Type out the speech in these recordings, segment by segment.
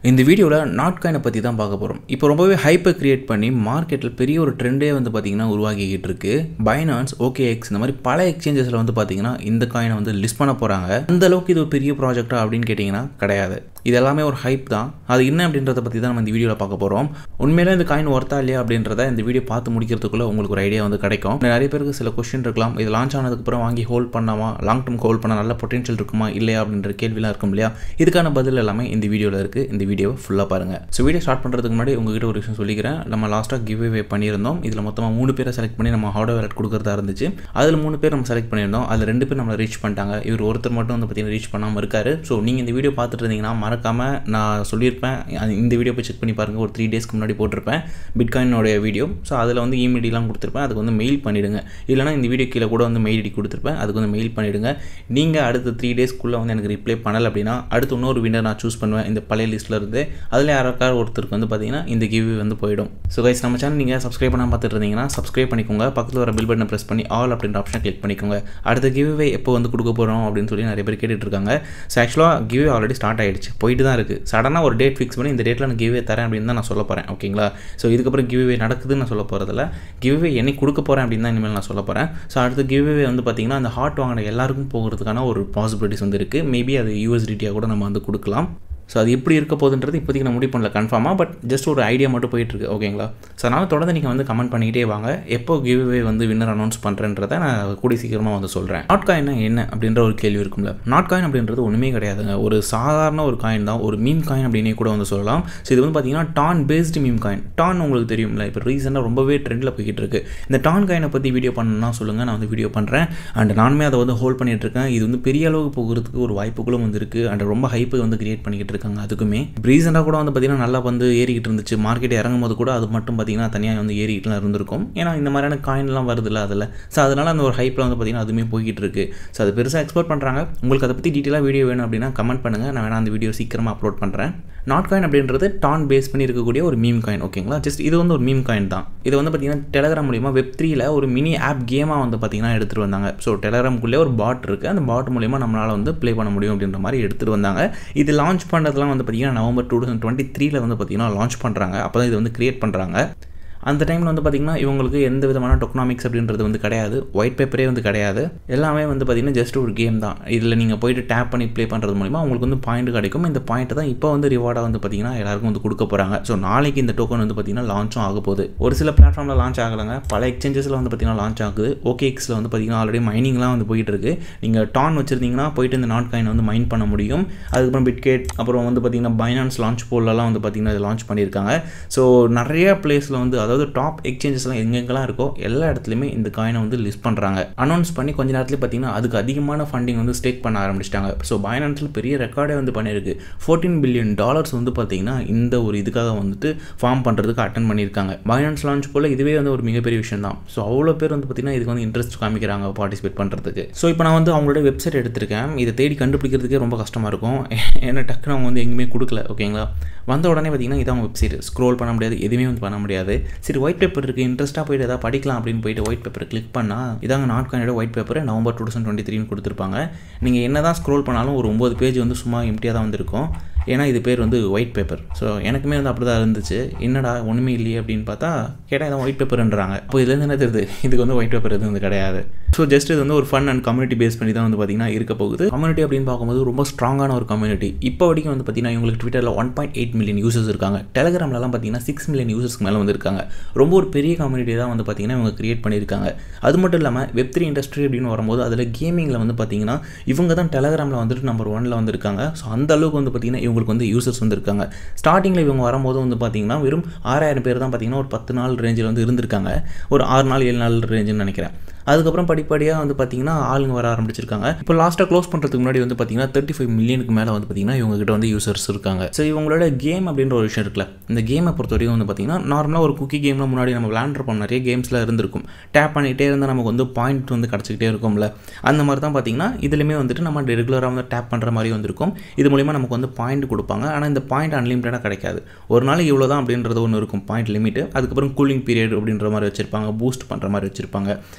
இந்த வீடியோவில் நாட்காயினை பற்றி தான் பார்க்க போகிறோம் இப்போ ரொம்பவே ஹைப்பை கிரியேட் பண்ணி மார்க்கெட்டில் பெரிய ஒரு ட்ரெண்டே வந்து பார்த்திங்கன்னா உருவாகிக்கிட்டு இருக்கு பைனான்ஸ் ஓகே எக்ஸ் இந்த மாதிரி பல எக்ஸ்சேஞ்சஸில் வந்து பார்த்திங்கன்னா இந்த காயினை வந்து லிஸ்ட் பண்ண போகிறாங்க அந்த அளவுக்கு இது ஒரு பெரிய ப்ராஜெக்டா அப்படின்னு கேட்டிங்கன்னா கிடையாது இது எல்லாமே ஒரு ஹைப் தான் அது என்ன அப்படின்றத பற்றி தான் நம்ம இந்த வீடியோவில் பார்க்க போகிறோம் உண்மையிலே இந்த காயின் ஒர்த்தா இல்லையா அப்படின்றத இந்த வீடியோ பார்த்து முடிக்கிறதுக்குள்ளே உங்களுக்கு ஒரு ஐடியா வந்து கிடைக்கும் நிறைய பேருக்கு சில கொஸ்டின் இருக்கலாம் இது லான்ச் ஆனதுக்கப்புறம் வாங்கி ஹோல்ட் பண்ணாமா லாங் டர்ம் ஹோல்ட் பண்ண நல்ல பொட்டன்ஷியல் இருக்குமா இல்லையா அப்படின்ற கேள்விலாம் இருக்கும் இல்லையா இதுக்கான பதில் எல்லாமே இந்த வீடியோவில் இருக்குது இந்த வீடியோவை ஃபுல்லாக பாருங்கள் ஸோ வீடியோ ஸ்டார்ட் பண்ணுறதுக்கு முன்னாடி உங்ககிட்ட ஒரு விஷயம் சொல்லிக்கிறேன் நம்ம லாஸ்ட்டாக கிவ் அவே பண்ணியிருந்தோம் இதில் மொத்தமாக மூணு பேரை செலக்ட் பண்ணி நம்ம ஹார்ட் வேலட் கொடுக்குறதா இருந்துச்சு அதில் மூணு பேர் நம்ம செலக்ட் பண்ணியிருந்தோம் அதில் ரெண்டு பேர் நம்மளை ரீச் பண்ணிட்டாங்க இவர் ஒருத்தர் மட்டும் வந்து பார்த்தீங்கன்னா ரீச் பண்ணாமல் இருக்காரு ஸோ நீங்கள் இந்த வீடியோ பார்த்துட்டு இருந்தீங்கன்னா மறக்காமல் நான் சொல்லியிருப்பேன் அது இந்த வீடியோ போய் செக் பண்ணி பாருங்கள் ஒரு த்ரீ டேஸ்க்கு முன்னாடி போட்டிருப்பேன் பிட்காயினோடைய வீடியோ ஸோ அதில் வந்து இமெயில் ஐடிலாம் கொடுத்துருப்பேன் அதுக்கு வந்து மெயில் பண்ணிவிடுங்க இல்லைனா இந்த வீடியோ கீழே கூட வந்து மெயில் ஐடி கொடுத்துருப்பேன் அதுக்கு வந்து மெயில் பண்ணிவிடுங்க நீங்கள் அடுத்த த்ரீ டேஸ்க்குள்ளே வந்து எனக்கு ரிப்ளை பண்ணலை அப்படின்னா அடுத்து இன்னொரு வின்னர் நான் சூஸ் பண்ணுவேன் இந்த பழைய லிஸ்ட்டில் இருந்து அதில் யாராக்காவது ஒருத்தருக்கு வந்து பார்த்தீங்கன்னா இந்த கிவ் வந்து போயிடும் ஸோ கைஸ் நம்ம சேனல் நீங்கள் சப்ஸ்கிரைப் பண்ணாமல் பார்த்துட்டு இருந்தீங்கன்னா சப்ஸ்கிரைப் பண்ணிக்கோங்க பக்கத்தில் வர பில் பட்டனை ப்ரெஸ் பண்ணி ஆல் அப்படின்ற ஆப்ஷன் கிளிக் பண்ணிக்கோங்க அடுத்த கிவ்வே எப்போ வந்து கொடுக்க போகிறோம் அப்படின்னு சொல்லி நிறைய பேர் கேட்டுட்டு இருக்காங்க ஸோ ஆக்சுவலாக கிவ்வே ஆல்ரெடி ஸ்டார்ட் ஆகிடுச்சு போயிட்டு தான் இருக்குது சடனாக ஒரு டேட் ஃபிக்ஸ் பண்ணி இந்த டேட்டில் நான் கிவ்வே தரேன் அப்படின்னு தான் நான் சொல்ல போகிறேன் ஓகேங்களா ஸோ இதுக்கப்புறம் கிவ்வே நடக்குதுன்னு நான் சொல்ல போகிறதில்ல கிவ்வே என்னைக்கு கொடுக்க போகிறேன் அப்படின்னு தான் இனிமேல் நான் சொல்ல போகிறேன் ஸோ அடுத்த கிவ்வே வந்து பார்த்திங்கன்னா அந்த ஹார்ட் வாங்கின எல்லாருக்கும் போகிறதுக்கான ஒரு பாசிபிலிட்டிஸ் வந்து இருக்குது மேபி அது யூஎஸ்டிடியாக கூட நம்ம வந்து கொடுக்கலாம் ஸோ அது எப்படி இருக்க போகுதுன்றது இப்போதைக்கு நான் முடிவு பண்ணல கன்ஃபார்மாக பட் ஜஸ்ட் ஒரு ஐடியா மட்டும் போயிட்டுருக்கு ஓகேங்களா ஸோ அதனால் தொடர்ந்து நீங்கள் வந்து கமெண்ட் பண்ணிக்கிட்டே வாங்க எப்போ கிவ்வே வந்து வின்னர் அனௌன்ஸ் பண்ணுறேன்றதை நான் கூடி சீக்கிரமாக வந்து சொல்கிறேன் நாட் காயின் என்ன அப்படின்ற ஒரு கேள்வி இருக்கும்ல நாட் காயின் அப்படின்றது ஒன்றுமே கிடையாதுங்க ஒரு சாதாரண ஒரு காயின் தான் ஒரு மீம் காயின் அப்படின்னே கூட வந்து சொல்லலாம் ஸோ இது வந்து பார்த்தீங்கன்னா TON based meme coin TON உங்களுக்கு தெரியும்ல இப்போ ரீசெண்டாக ரொம்பவே ட்ரெண்டில் போய்கிட்டு இருக்கு இந்த டான் காயினை பற்றி வீடியோ பண்ணணும்னா சொல்லுங்கள் நான் வந்து வீடியோ பண்ணுறேன் அண்ட் நானுமே அதை வந்து ஹோல்ட் பண்ணிட்டு இருக்கேன் இது வந்து பெரிய அளவுக்கு போகிறதுக்கு ஒரு வாய்ப்புகளும் வந்து இருக்குது அண்ட் ரொம்ப ஹைப்பு வந்து கிரியேட் பண்ணிக்கிட்டு இருக்காங்க அதுக்குமே ரீசெண்டாக கூட வந்து பார்த்திங்கன்னா நல்லா வந்து ஏறிக்கிட்டு இருந்துச்சு மார்க்கெட் இறங்கும் போது கூட அது மட்டும் பார்த்திங்கன்னா தனியாக வந்து ஏறிக்கிட்டுலாம் இருந்திருக்கும் ஏன்னா இந்த மாதிரியான காயின்லாம் வருதுல்ல அதில் ஸோ அதனால் அந்த ஒரு ஹைப்பில் வந்து பார்த்திங்கன்னா அதுவுமே போய்கிட்டு இருக்கு ஸோ அது பெருசாக எக்ஸ்போர்ட் பண்ணுறாங்க உங்களுக்கு அதை பற்றி டீட்டெயிலாக வீடியோ வேணும் அப்படின்னா கமெண்ட் பண்ணுங்கள் நான் வேணா அந்த வீடியோ சீக்கிரமாக அப்லோட் பண்ணுறேன் நாட் காயின் அப்படின்றது டான் பேஸ் பண்ணி இருக்கக்கூடிய ஒரு மீம் காயின் ஓகேங்களா ஜஸ்ட் இது வந்து ஒரு மீம் காயின் தான் இது வந்து பார்த்திங்கன்னா டெலகிராம் மூலியமாக வெப் த்ரீல ஒரு மினி ஆப் கேமாக வந்து பார்த்திங்கன்னா எடுத்துகிட்டு வந்தாங்க ஸோ டெலகிராம்குள்ளே ஒரு பாட் இருக்குது அந்த பாட் மூலிமா நம்மளால் வந்து ப்ளே பண்ண முடியும் அப்படின்ற மாதிரி எடுத்துகிட்டு வந்தாங்க இது லான்ச் பண்ணுறதுலாம் வந்து பார்த்திங்கன்னா நவம்பர் டூ தௌசண்ட் டுவெண்ட்டி த்ரீல வந்து பார்த்திங்கன்னா லான்ச் பண்ணுறாங்க அப்போ தான் இது வந்து க்ரியேட் பண்ணுறாங்க அந்த டைமில் வந்து பார்த்திங்கன்னா இவங்களுக்கு எந்த விதமான டொக்னாமிக்ஸ் அப்படின்றது வந்து கிடையாது ஒயிட் பேப்பரே வந்து கிடையாது எல்லாமே வந்து பார்த்திங்கன்னா ஜஸ்ட் ஒரு கேம் தான் இதில் நீங்கள் போயிட்டு டேப் பண்ணி ப்ளே பண்ணுறது மூலிமா உங்களுக்கு வந்து பாயிண்ட் கிடைக்கும் இந்த பாயிண்ட்டை தான் இப்போ வந்து ரிவார்டாக வந்து பார்த்திங்கன்னா எல்லாருக்கும் வந்து கொடுக்க போகிறாங்க ஸோ நாளைக்கு இந்த டோக்கன் வந்து பார்த்திங்கன்னா லான்ச்சும் ஆக போகுது ஒரு சில பிளாட்ஃபார்மில் லான்ச் ஆகலைங்க பல எக்ஸ்சேஞ்சஸில் வந்து பார்த்திங்கன்னா லான்ச் ஆகுது ஓகே எக்ஸில் வந்து பார்த்திங்கன்னா ஆல்ரெடி மைனிங்லாம் வந்து போயிட்டு இருக்கு நீங்கள் டான் வச்சுருந்தீங்கன்னா போயிட்டு இந்த நாட் காயின் வந்து மைன் பண்ண முடியும் அதுக்கப்புறம் பிட்கேட் அப்புறம் வந்து பார்த்திங்கன்னா பைனான்ஸ் லான்ச் போலலாம் வந்து பார்த்திங்கன்னா இது லான்ச் பண்ணியிருக்காங்க ஸோ நிறைய பிளேஸில் வந்து அதாவது டாப் எக்ஸ்சேஞ்சஸ்லாம் எங்கெங்கெல்லாம் இருக்கோ எல்லா இடத்துலையுமே இந்த காயினை வந்து லிஸ்ட் பண்ணுறாங்க அனௌன்ஸ் பண்ணி கொஞ்ச நேரத்தில் பார்த்தீங்கன்னா அதுக்கு அதிகமான ஃபண்டிங் வந்து ஸ்டேக் பண்ண ஆரம்பிச்சிட்டாங்க ஸோ பைனான்ஸில் பெரிய ரெக்கார்டே வந்து பண்ணியிருக்கு ஃபோர்டீன் பில்லியன் டாலர்ஸ் வந்து பார்த்தீங்கன்னா இந்த ஒரு இதுக்காக வந்துட்டு ஃபார்ம் பண்ணுறதுக்கு அட்டன் பண்ணியிருக்காங்க பைனான்ஸ் லான்ச் போல் இதுவே வந்து ஒரு மிகப்பெரிய விஷயம் தான் ஸோ அவ்வளோ பேர் வந்து பார்த்தீங்கன்னா இதுக்கு வந்து இன்ட்ரெஸ்ட் காமிக்கிறாங்க பார்ட்டிசிபேட் பண்ணுறதுக்கு ஸோ இப்போ நான் வந்து அவங்களோட வெப்சைட் எடுத்திருக்கேன் இதை தேடி கண்டுபிடிக்கிறதுக்கே ரொம்ப கஷ்டமாக இருக்கும் ஏன்னா டக்குனு அவங்க வந்து எங்கேயுமே கொடுக்கல ஓகேங்களா வந்த உடனே பார்த்தீங்கன்னா இதான் வெப்சைட் ஸ்க்ரோல் பண்ண முடியாது எதுவுமே வந்து பண்ண முடியாது சரி ஒயிட் பேப்பர் இருக்குது இன்ட்ரெஸ்ட்டாக போயிட்டு எதாவது படிக்கலாம் அப்படின்னு போயிட்டு ஒயிட் பேப்பர் கிளிக் பண்ணால் இதாங்க நாட் காயினோட white paper November two thousand twenty த்ரீன்னு கொடுத்துருப்பாங்க நீங்கள் என்ன தான் ஸ்க்ரோல் பண்ணாலும் ஒரு ஒம்பது பேஜ் வந்து சும்மா எம்டியாக தான் வந்திருக்கும் ஏன்னா இது பேர் வந்து ஒயிட் பேப்பர் ஸோ எனக்குமே வந்து அப்படி தான் இருந்துச்சு என்னடா ஒன்றுமே இல்லையே அப்படின்னு பார்த்தா கேட்டால் இதான் ஒயிட் பேப்பர்ன்றாங்க அப்போ இதுலேருந்து என்ன தெரியுது இதுக்கு வந்து ஒயிட் பேப்பர் எதுவும் வந்து கிடையாது ஸோ ஜஸ்ட் இது வந்து ஒரு ஃபன் அண்ட் கம்யூனிட்டி பேஸ் பண்ணி தான் வந்து பார்த்திங்கன்னா இருக்க போகுது கம்யூனிட்டி அப்படின்னு பார்க்கும்போது ரொம்ப ஸ்ட்ராங்கான ஒரு கம்யூனிட்டி இப்போ வரைக்கும் வந்து பார்த்திங்கன்னா இவங்களுக்கு ட்விட்டரில் one point eight million users இருக்காங்க டெலகிராம்லலாம் பார்த்திங்கன்னா சிக்ஸ் மில்லியன் யூசர்ஸ்க்கு மேலே வந்து இருக்காங்க ரொம்ப ஒரு பெரிய கம்யூனிட்டி தான் வந்து பார்த்திங்கன்னா இவங்க கிரியேட் பண்ணியிருக்காங்க அது மட்டும் இல்லாமல் வெப் த்ரீ இண்டஸ்ட்ரி அப்படின்னு வரும்போது அதில் கேமிங்கில் வந்து பார்த்திங்கன்னா இவங்க தான் டெலகிராமில் வந்துட்டு நம்பர் ஒனில் வந்துருக்காங்க ஸோ அந்த அளவுக்கு வந்து பார்த்திங்கன்னா இவங்களுக்கு வந்து யூசர்ஸ் வந்து இருக்காங்க ஸ்டார்டிங்கில் இவங்க வரும்போது வந்து பார்த்திங்கன்னா வெறும் ஆறாயிரம் பேர் தான் பார்த்திங்கன்னா ஒரு பத்து நாள் ரேஞ்சில் வந்து இருந்திருக்காங்க ஒரு ஆறு நாள் ஏழு நாள் ரேஞ்சுன்னு நினைக்கிறேன் அதுக்கப்புறம் படிப்படியாக வந்து பார்த்திங்கன்னா ஆளுங்க வர ஆரம்பிச்சிருக்காங்க இப்போ லாஸ்ட்டாக க்ளோஸ் பண்ணுறதுக்கு முன்னாடி வந்து பார்த்திங்கன்னா தேர்ட்டி ஃபைவ் மில்லியனுக்கு மேலே வந்து பார்த்திங்கன்னா இவங்ககிட்ட வந்து யூசர்ஸ் இருக்காங்க ஸோ இவங்களோட கேம் அப்படின்ற ஒரு விஷயம் இருக்குல்ல இந்த கேமை பொறுத்த வரைக்கும் வந்து பார்த்திங்கன்னா நார்மலாக ஒரு குக்கி கேமில் முன்னாடி நம்ம விளாண்டுருப்போம் நிறைய கேம்ஸில் இருந்திருக்கும் டேப் பண்ணிகிட்டே இருந்தால் நமக்கு வந்து பாயிண்ட் வந்து கிடச்சிக்கிட்டே இருக்கும்ல அந்த மாதிரி தான் பார்த்திங்கன்னா இதுலையுமே வந்துட்டு நம்ம ரெகுலராக வந்து டேப் பண்ணுற மாதிரி வந்திருக்கும் இது மூலிமா நமக்கு வந்து பாயிண்ட் கொடுப்பாங்க ஆனால் இந்த பாயிண்ட் அன்லிமிட்டடாக கிடைக்காது ஒரு நாளைக்கு இவ்வளோ தான் அப்படின்றது ஒன்று இருக்கும் பாயிண்ட் லிமிட்டு அதுக்கப்புறம் கூலிங் பீரியட் அப்படின்ற மாதிரி வச்சுருப்பாங்க பூஸ்ட் பண்ணுற மாதிரி வச்சுருப்பாங்க ஸோ இந்த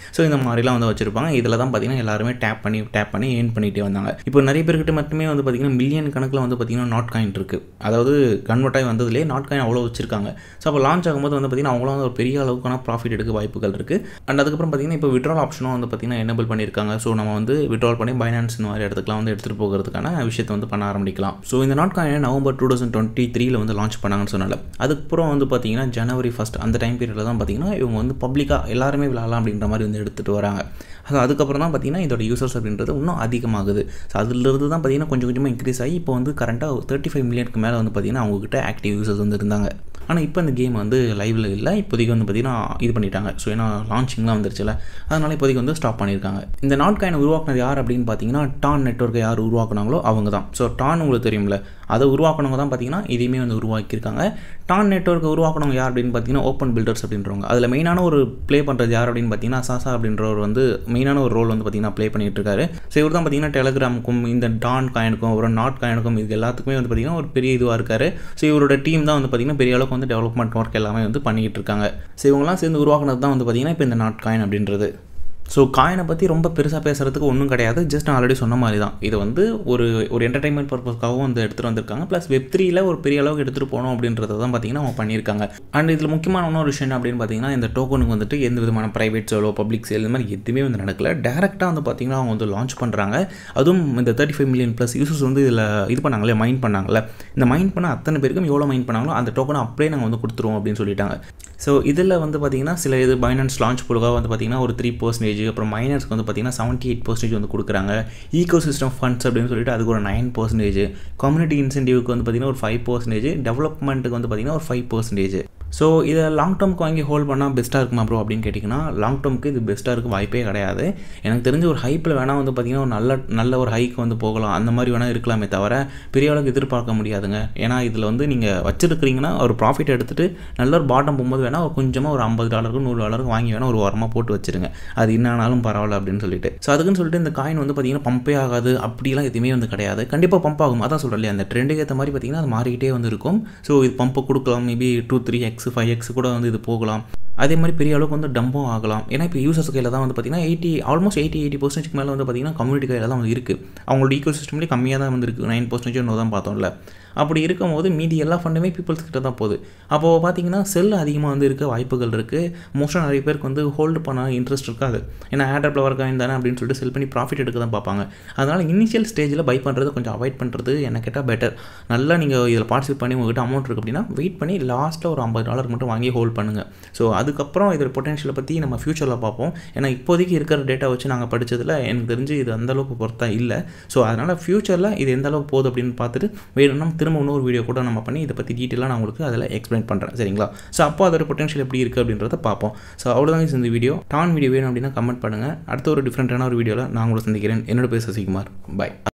சிஸ்டம் மாதிரிலாம் வந்து வச்சிருப்பாங்க இதில் தான் பார்த்தீங்கன்னா எல்லாருமே டேப் பண்ணி டேப் பண்ணி ஏர்ன் பண்ணிகிட்டே வந்தாங்க இப்போ நிறைய பேர்கிட்ட மட்டுமே வந்து பார்த்தீங்கன்னா மில்லியன் கணக்கில் வந்து பார்த்தீங்கன்னா நாட் காயின் இருக்குது அதாவது கன்வெர்ட் ஆகி வந்ததுலேயே நாட் காயின் அவ்வளோ வச்சிருக்காங்க ஸோ அப்போ லான்ச் ஆகும்போது வந்து பார்த்தீங்கன்னா அவங்களும் வந்து ஒரு பெரிய அளவுக்கான ப்ராஃபிட் எடுக்க வாய்ப்புகள் இருக்குது அண்ட் அதுக்கப்புறம் பார்த்தீங்கன்னா இப்போ விட்ரால் ஆப்ஷனும் வந்து பார்த்தீங்கன்னா எனபிள் பண்ணியிருக்காங்க ஸோ நம்ம வந்து விட்ரால் பண்ணி பைனான்ஸ் இந்த மாதிரி இடத்துக்குலாம் வந்து எடுத்துகிட்டு போகிறதுக்கான விஷயத்தை வந்து பண்ண ஆரம்பிக்கலாம் ஸோ இந்த நாட் காயினை நவம்பர் டூ தௌசண்ட் டுவெண்ட்டி த்ரீல வந்து லான்ச் பண்ணாங்கன்னு சொன்னால அதுக்கப்புறம் வந்து பார்த்தீங்கன்னா ஜனவரி ஃபஸ்ட் அந்த டைம் பீரியடில் தான் பார்த்தீங்கன்னா இவங்க வந்து பப்ளிக்காக எல்லாருமே விளாட்லாம் அப்படின்ற மாதிரி வந்து எடுத்துகிட்டு வராங்க அது அதுக்கப்புறம் தான் பார்த்தீங்கன்னா இதோட யூசர்ஸ் அப்படின்றது இன்னும் அதிகமாகுது ஸோ அதுலேருந்து தான் பார்த்தீங்கன்னா கொஞ்சம் கொஞ்சமாக இன்க்ரீஸ் ஆகி இப்போ வந்து கரண்ட்டாக தேர்ட்டி ஃபைவ் மில்லியனுக்கு மேலே வந்து பார்த்தீங்கன்னா அவங்ககிட்ட ஆக்டிவ் யூசர்ஸ் வந்து இருந்தாங்க ஆனால் இப்போ இந்த கேம் வந்து லைவில் இல்லை இப்போதைக்கு வந்து பார்த்திங்கன்னா இது பண்ணிட்டாங்க ஸோ ஏன்னா லான்ச்சிங்லாம் வந்துருச்சுல அதனால் இப்போதைக்கு வந்து ஸ்டாப் பண்ணியிருக்காங்க இந்த நாட் காயினை உருவாக்குனது யார் அப்படின்னு பார்த்தீங்கன்னா டான் நெட்ஒர்க்கை யார் உருவாக்குனாங்களோ அவங்க தான் ஸோ டான் உங்களுக்கு தெரியும்ல அதை உருவாக்குனவங்க தான் பார்த்தீங்கன்னா இதையுமே வந்து உருவாக்கியிருக்காங்க டான் நெட்ஒர்க்கை உருவாக்குனவங்க யார் அப்படின்னு பார்த்தீங்கன்னா ஓப்பன் பில்டர்ஸ் அப்படின்றவங்க அதில் மெயினான ஒரு ப்ளே பண்ணுறது யார் அப்படின்னு பார்த்தீங்கன்னா சாசா அப்படின்றவர் வந்து மெயினான ஒரு ரோல் வந்து பார்த்தீங்கன்னா ப்ளே பண்ணிட்டு இருக்காரு ஸோ இவர் தான் பார்த்தீங்கன்னா டெலகிராமுக்கும் இந்த டான் காயினுக்கும் அப்புறம் நாட் காயினுக்கும் இது எல்லாத்துக்குமே வந்து பார்த்தீங்கன்னா ஒரு பெரிய இதுவாக இருக்காரு ஸோ இவரோட டீம் தான் வந்து பார்த்தீங்கன்னா பெரிய அளவுக்கு வந்து டெவலப்மெண்ட் ஒர்க் எல்லாமே வந்து பண்ணிக்கிட்டு இருக்காங்க ஸோ இவங்கலாம் சேர்ந்து உருவாக்குனது தான் வந்து பார்த்தீங்கன்னா இப்போ இந்த நாட் காயின் அப்படின்றது ஸோ காயினை பற்றி ரொம்ப பெருசாக பேசுகிறதுக்கு ஒன்றும் கிடையாது ஜஸ்ட் நான் ஆல்ரெடி சொன்ன மாதிரி தான் இது வந்து ஒரு ஒரு என்டர்டைன்மெண்ட் பர்பஸ்க்காகவும் வந்து எடுத்துகிட்டு வந்திருக்காங்க ப்ளஸ் வெப் த்ரீல ஒரு பெரிய அளவுக்கு எடுத்துகிட்டு போகணும் அப்படின்றத தான் பார்த்தீங்கன்னா அவங்க பண்ணியிருக்காங்க அண்ட் இதில் முக்கியமான இன்னொரு விஷயம் என்ன அப்படின்னு பார்த்தீங்கன்னா இந்த டோக்கனுக்கு வந்துட்டு எந்த விதமான ப்ரைவேட் சேலோ பப்ளிக் சேல் இந்த மாதிரி எதுவுமே வந்து நடக்கல டேரெக்டாக வந்து பார்த்தீங்கன்னா அவங்க வந்து லான்ச் பண்ணுறாங்க அதுவும் இந்த thirty five million plus users வந்து இதில் இது பண்ணாங்களே மைண்ட் பண்ணாங்கல்ல இந்த மைண்ட் பண்ண அத்தனை பேருக்கும் எவ்வளோ மைண்ட் பண்ணாங்களோ அந்த டோக்கனை அப்படியே நாங்கள் வந்து கொடுத்துருவோம் அப்படின்னு சொல்லிட்டாங்க ஸோ இதில் வந்து பார்த்தீங்கன்னா சில இது பைனான்ஸ் லான்ச் பொழுதாக வந்து பார்த்தீங்கன்னா ஒரு த்ரீ பர்சன்டேஜ் அப்புறம் மைனர்ஸ்க்கு வந்து பார்த்தீங்கன்னா செவன்ட்டி எயிட் பர்சன்டேஜ் வந்து கொடுக்குறாங்க ஈகோ சிஸ்டம் ஃபண்ட்ஸ் அப்படின்னு சொல்லிட்டு அதுக்கு ஒரு நைன் பர்சன்டேஜ் கம்யூனிட்டி இன்சென்டிவ்க்கு வந்து பார்த்தீங்கன்னா ஒரு ஃபைவ் பர்சன்டேஜ் டெவலப்மெண்ட்டுக்கு வந்து பார்த்தீங்கன்னா ஒரு ஃபைவ் பர்சன்டேஜ் ஸோ இதை லாங் டேர்ம்க்கு வாங்கி ஹோல்ட் பண்ணால் பெஸ்ட்டாக இருக்குமா ப்ரோ அப்படின்னு கேட்டிங்கன்னா லாங் டேர்முக்கு இது பெஸ்ட்டாக இருக்க வாய்ப்பே கிடையாது எனக்கு தெரிஞ்ச ஒரு ஹைப்பில் வேணால் வந்து பார்த்திங்கன்னா ஒரு நல்ல நல்ல ஒரு ஹைக் வந்து போகலாம் அந்த மாதிரி வேணால் இருக்கலாமே தவிர பெரிய அளவுக்கு எதிர்பார்க்க முடியாதுங்க ஏன்னா இதில் வந்து நீங்கள் வச்சுருக்கிறீங்கன்னா ஒரு ப்ராஃபிட் எடுத்துகிட்டு நல்ல ஒரு பாட்டம் போகும்போது வேணால் ஒரு கொஞ்சமாக ஒரு ஐம்பது டாலருக்கு நூறு டாலருக்கு வாங்கி வேணால் ஒரு வாரமாக போட்டு வச்சுருங்க அது என்னானாலும் பரவாயில்ல அப்படின்னு சொல்லிட்டு ஸோ அதுக்குன்னு சொல்லிட்டு இந்த காயின் வந்து பார்த்திங்கன்னா பம்பே ஆகாது அப்படிலாம் எதுவுமே வந்து கிடையாது கண்டிப்பாக பம்ப் ஆகும் அதான் சொல்கிறேன் இல்லையா அந்த ட்ரெண்டுக்கு ஏற்ற மாதிரி பார்த்திங்கன்னா அது மாறிக்கிட்டே வந்து இருக்கும் ஸோ இது பம்பை கொடுக்கலாம் maybe two three X five X கூட வந்து இது போகலாம் அதே மாதிரி பெரிய அளவுக்கு வந்து டம்பும் ஆகலாம் ஏன்னா இப்போ யூசர்ஸ் கையில் தான் வந்து பார்த்திங்கன்னா eighty almost eighty eighty percentage மேலே வந்து பார்த்திங்கன்னா கம்யூனிட்டி கையில் தான் வந்து இருக்குது அவங்களோட ஈக்கோ சிஸ்டம்லேயே கம்மியாக தான் வந்து இருக்குது நைன் பர்சன்டேஜ் ஒன்று தான் பார்த்தோம்ல அப்படி இருக்கும்போது மீதி எல்லா ஃபண்டுமே பீப்புள்ஸ் கிட்ட தான் போகுது அப்போது பார்த்தீங்கன்னா செல் அதிகமாக வந்து இருக்க வாய்ப்புகள் இருக்குது மோஸ்ட்டாக நிறைய பேருக்கு வந்து ஹோல்டு பண்ண இன்ட்ரெஸ்ட் இருக்காது ஏன்னா ஆடர் ஃப்ளவர் காயின் தானே அப்படின்னு சொல்லிட்டு செல் பண்ணி ப்ராஃபிட் எடுக்க தான் பார்ப்பாங்க அதனால் இனிஷியல் ஸ்டேஜில் பை பண்ணுறது கொஞ்சம் அவாய்ட் பண்ணுறது என்ன கேட்டால் பெட்டர் நல்லா நீங்கள் இதில் பார்ட்டிசிபேட் பண்ணி உங்கள்கிட்ட அமௌண்ட் இருக்குது அப்படின்னா வெயிட் பண்ணி லாஸ்ட்டில் ஒரு ஐம்பது டாலர் மட்டும் வாங்கி ஹோல்ட் பண்ணுங்கள் ஸோ அதுக்கப்புறம் இதோட பொட்டன்ஷியலை பற்றி நம்ம ஃப்யூச்சரில் பார்ப்போம் ஏன்னா இப்போதைக்கு இருக்கிற டேட்டா வச்சு நாங்கள் படித்ததில் எனக்கு தெரிஞ்சு இது அந்தளவுக்கு பொறுத்தா இல்லை ஸோ அதனால் ஃப்யூச்சரில் இது எந்த அளவுக்கு போகுது அப்படின்னு பார்த்துட்டு வேணும்னா திரும்ப இன்னொரு வீடியோ கூட நம்ம பண்ணி இதை பற்றி டீட்டெயிலாக நான் உங்களுக்கு அதில் எக்ஸ்பிளைன் பண்ணுறேன் சரிங்களா ஸோ அப்போ அதோட பொட்டன்ஷியல் எப்படி இருக்குது அப்படின்றத பார்ப்போம் ஸோ அவ்வளோதான் இந்த வீடியோ டான் வீடியோ வேணும் அப்படின்னா கமெண்ட் பண்ணுங்கள் அடுத்த ஒரு டிஃப்ரெண்ட்டான ஒரு வீடியோவில் நான் உங்களை சந்திக்கிறேன் என்னோட பேர் சசிகுமார் பாய்